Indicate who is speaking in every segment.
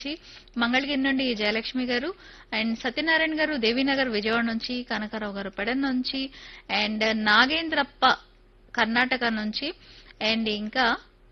Speaker 1: నుంచి మంగళగిరి నుండి జయలక్ష్మి గారు అండ్ సత్యనారాయణ గారు దేవీనగర్ విజయవాడ నుంచి కనకారావు గారు పెడన్ నుంచి అండ్ నాగేంద్రప్ప కర్ణాటక నుంచి అండ్ ఇంకా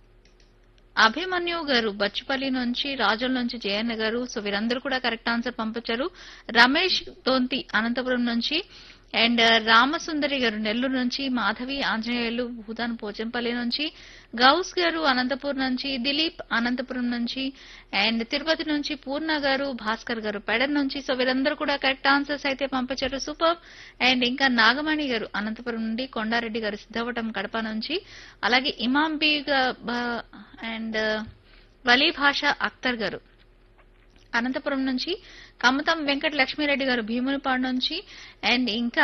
Speaker 1: అభిమన్యు గారు బచ్చుపల్లి నుంచి రాజుల నుంచి జయన్న గారు సో వీరందరూ కూడా కరెక్ట్ ఆన్సర్ పంపించారు రమేష్ తోంతి అనంతపురం నుంచి అండ్ రామసుందరి గారు నెల్లూరు నుంచి మాధవి ఆంజనేయులు భూతాన్ పోచంపల్లి నుంచి గౌస్ గారు అనంతపురం నుంచి దిలీప్ అనంతపురం నుంచి అండ్ తిరుపతి నుంచి పూర్ణ గారు భాస్కర్ గారు పెడన్ నుంచి సో వీరందరూ కూడా కరెక్ట్ ఆన్సర్స్ అయితే పంపించారు సూపర్ అండ్ ఇంకా నాగమణి గారు అనంతపురం నుండి కొండారెడ్డి గారు సిద్ధవటం కడప నుంచి అలాగే ఇమాం బీ అండ్ వలీ భాష అఖ్తర్ గారు అనంతపురం నుంచి కమతం వెంకట లక్ష్మీరెడ్డి గారు భీమునిపాడు నుంచి అండ్ ఇంకా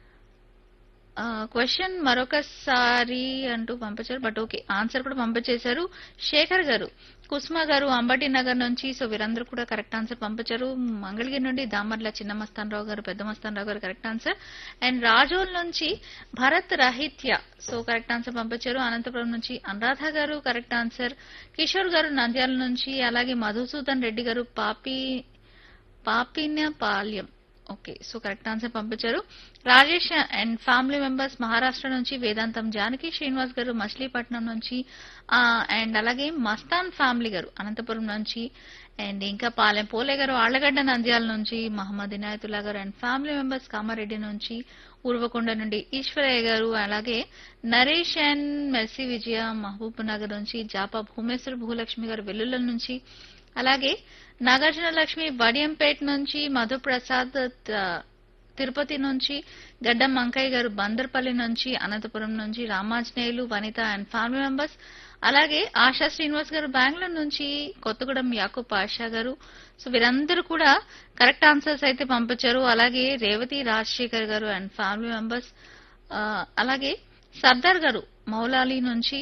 Speaker 1: క్వశ్చన్ మరొకసారి అంటూ పంపించారు బట్ ఓకే ఆన్సర్ కూడా పంపించేశారు శేఖర్ గారు కుసుమ గారు అంబటి నగర్ నుంచి సో వీరందరూ కూడా కరెక్ట్ ఆన్సర్ పంపించారు మంగళగిరి నుండి దామర్ల చిన్న మస్తానరావు గారు పెద్ద మస్తానరావు గారు కరెక్ట్ ఆన్సర్ అండ్ రాజోల్ నుంచి Bharat Rahitya so correct answer పంపించారు అనంతపురం నుంచి అనురాధ గారు కరెక్ట్ ఆన్సర్ కిషోర్ గారు నంద్యాల నుంచి అలాగే మధుసూదన్ రెడ్డి గారు పాపి Papinyapalyam okay so correct answer పంపించారు Rajesh and family members Maharashtra నుంచి వేదాంతం జానకి శ్రీనివాస్ గారు మచిలీపట్నం నుంచి అండ్ అలాగే మస్తాన్ ఫ్యామిలీ గారు అనంతపురం నుంచి అండ్ ఇంకా పాలెం పోలే గారు ఆళ్లగడ్డ నంద్యాల నుంచి మహమ్మద్ ఇనాయతుల్లా గారు అండ్ ఫ్యామిలీ మెంబర్స్ కామారెడ్డి నుంచి ఉర్వకొండ నుండి ఈశ్వరయ్య గారు అలాగే నరేష్ అండ్ మెర్సీ విజయ మహబూబ్ నగర్ నుంచి జాపా భూమేశ్వర భూలక్ష్మి గారు వెల్లుల్ల నుంచి అలాగే నాగార్జున లక్ష్మి వడియంపేట నుంచి మధుప్రసాద్ తిరుపతి నుంచి గడ్డం మంకయ్య గారు బందర్పల్లి నుంచి అనంతపురం నుంచి Ramanjaneyulu Vanitha and family members అలాగే ఆశా శ్రీనివాస్ గారు బెంగళూరు నుంచి కొత్తగూడెం యాకూబ్ పాషా గారు సో వీరందరూ కూడా కరెక్ట్ ఆన్సర్స్ అయితే పంపించారు అలాగే రేవతి రాజశేఖర్ గారు అండ్ ఫ్యామిలీ మెంబర్స్ అలాగే సర్దార్ గారు మౌలాలి నుంచి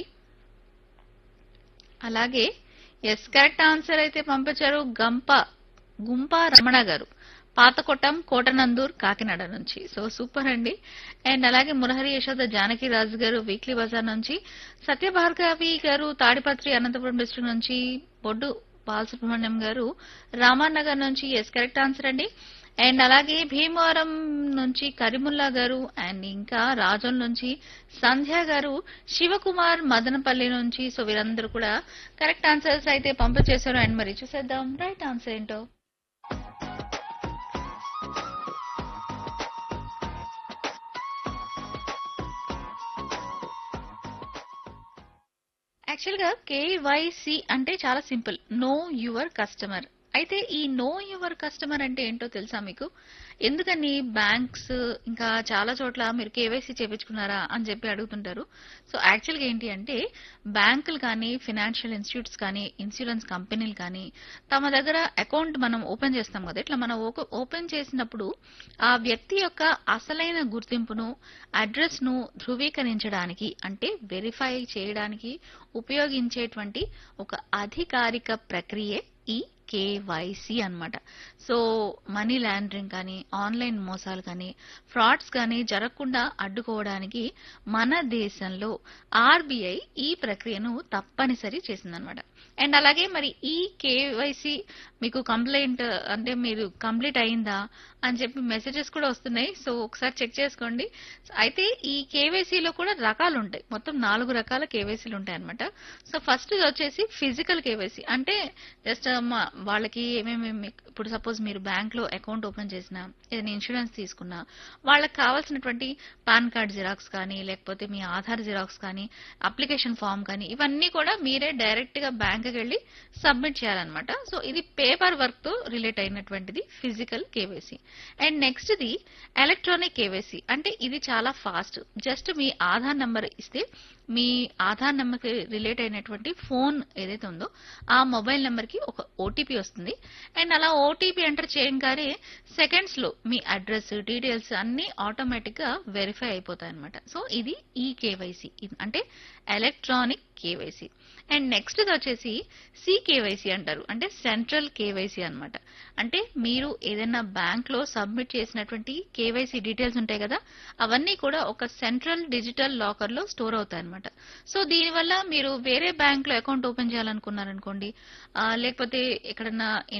Speaker 1: అలాగే ఎస్ కరెక్ట్ ఆన్సర్ అయితే పంపించారు గంప గుంప రమణ గారు పాతకొట్టం కోటనందూర్ కాకినాడ నుంచి సో సూపర్ అండి అండ్ అలాగే మురహరి యశోద జానకి రాజు గారు వీక్లీ బజార్ నుంచి సత్యభార్గవి గారు తాడిపత్రి అనంతపురం డిస్ట్రిక్ట్ నుంచి బొడ్డు బాలసుబ్రహ్మణ్యం గారు రామానగర్ నుంచి ఎస్ కరెక్ట్ ఆన్సర్ అండి అండ్ అలాగే భీమవరం నుంచి కరిముల్లా గారు అండ్ ఇంకా రాజం నుంచి సంధ్య గారు శివకుమార్ మదనపల్లి నుంచి సో వీరందరూ కూడా కరెక్ట్ ఆన్సర్స్ అయితే పంపించేశారు అండ్ మరి చూసేద్దాం రైట్ ఆన్సర్ ఏంటో యాక్చువల్ గా కేవైసీ అంటే చాలా సింపుల్ నో యువర్ కస్టమర్ అయితే ఈ నో యువర్ కస్టమర్ అంటే ఏంటో తెలుసా మీకు ఎందుకని బ్యాంక్స్ ఇంకా చాలా చోట్ల మీరు కేవైసీ చేపించుకున్నారా అని చెప్పి అడుగుతుంటారు సో యాక్చువల్గా ఏంటి అంటే బ్యాంకులు కానీ ఫినాన్షియల్ ఇన్స్టిట్యూట్స్ కానీ ఇన్సూరెన్స్ కంపెనీలు కానీ తమ దగ్గర అకౌంట్ మనం ఓపెన్ చేస్తాం కదా ఇట్లా మనం ఓపెన్ చేసినప్పుడు ఆ వ్యక్తి యొక్క అసలైన గుర్తింపును అడ్రస్ ను ధృవీకరించడానికి అంటే వెరిఫై చేయడానికి ఉపయోగించేటువంటి ఒక అధికారిక ప్రక్రియే ఈ కేవైసీ అనమాట సో మనీ లాండరింగ్ కానీ ఆన్లైన్ మోసాలు కానీ ఫ్రాడ్స్ కానీ జరగకుండా అడ్డుకోవడానికి మన దేశంలో ఆర్బీఐ ఈ ప్రక్రియను తప్పనిసరి చేసిందనమాట అండ్ అలాగే మరి ఈ కేవైసీ మీకు కంప్లైంట్ అంటే మీరు కంప్లీట్ అయిందా అని చెప్పి మెసేజెస్ కూడా వస్తున్నాయి సో ఒకసారి చెక్ చేసుకోండి అయితే ఈ కేవైసీలో కూడా రకాలు ఉంటాయి మొత్తం నాలుగు రకాల కేవైసీలు ఉంటాయి అనమాట సో ఫస్ట్ వచ్చేసి ఫిజికల్ కేవైసీ అంటే జస్ట్ వాళ్ళకి ఏమేమి ఇప్పుడు సపోజ్ మీరు బ్యాంక్ లో అకౌంట్ ఓపెన్ చేసినా ఏదైనా ఇన్సూరెన్స్ తీసుకున్నా వాళ్ళకి కావాల్సినటువంటి పాన్ కార్డ్ జిరాక్స్ కానీ లేకపోతే మీ ఆధార్ జిరాక్స్ కానీ అప్లికేషన్ ఫామ్ కానీ ఇవన్నీ కూడా మీరే డైరెక్ట్ గా బ్యాంక్ వెళ్ళి సబ్మిట్ చేయాలన్నమాట సో ఇది పేపర్ వర్క్ తో రిలేట్ అయినటువంటిది physical KYC and next the electronic KYC అంటే ఇది చాలా ఫాస్ట్ జస్ట్ మీ ఆధార్ నెంబర్ ఇస్తే మీ ఆధార్ నెంబర్ కి రిలేట్ అయినటువంటి ఫోన్ ఏదైతే ఉందో ఆ మొబైల్ నెంబర్ కి ఒక ఓటీపీ వస్తుంది అండ్ అలా ఓటీపీ ఎంటర్ చేయగానే సెకండ్స్ లో మీ అడ్రస్ డీటెయిల్స్ అన్ని ఆటోమేటిక్ గా వెరిఫై అయిపోతాయి అనమాట సో ఇది ఈ కేవైసీ అంటే ఎలక్ట్రానిక్ కేవైసీ అండ్ నెక్స్ట్ వచ్చేసి సికేవైసీ అంటారు అంటే సెంట్రల్ కేవైసీ అన్నమాట అంటే మీరు ఏదైనా బ్యాంక్ లో సబ్మిట్ చేసినటువంటి కేవైసీ డీటెయిల్స్ ఉంటాయి కదా అవన్నీ కూడా ఒక సెంట్రల్ డిజిటల్ లాకర్ లో స్టోర్ అవుతాయి అనమాట సో దీనివల్ల మీరు వేరే బ్యాంక్ లో అకౌంట్ ఓపెన్ చేయాలనుకున్నారనుకోండి ఆ, లేకపోతే ఎక్కడన్నా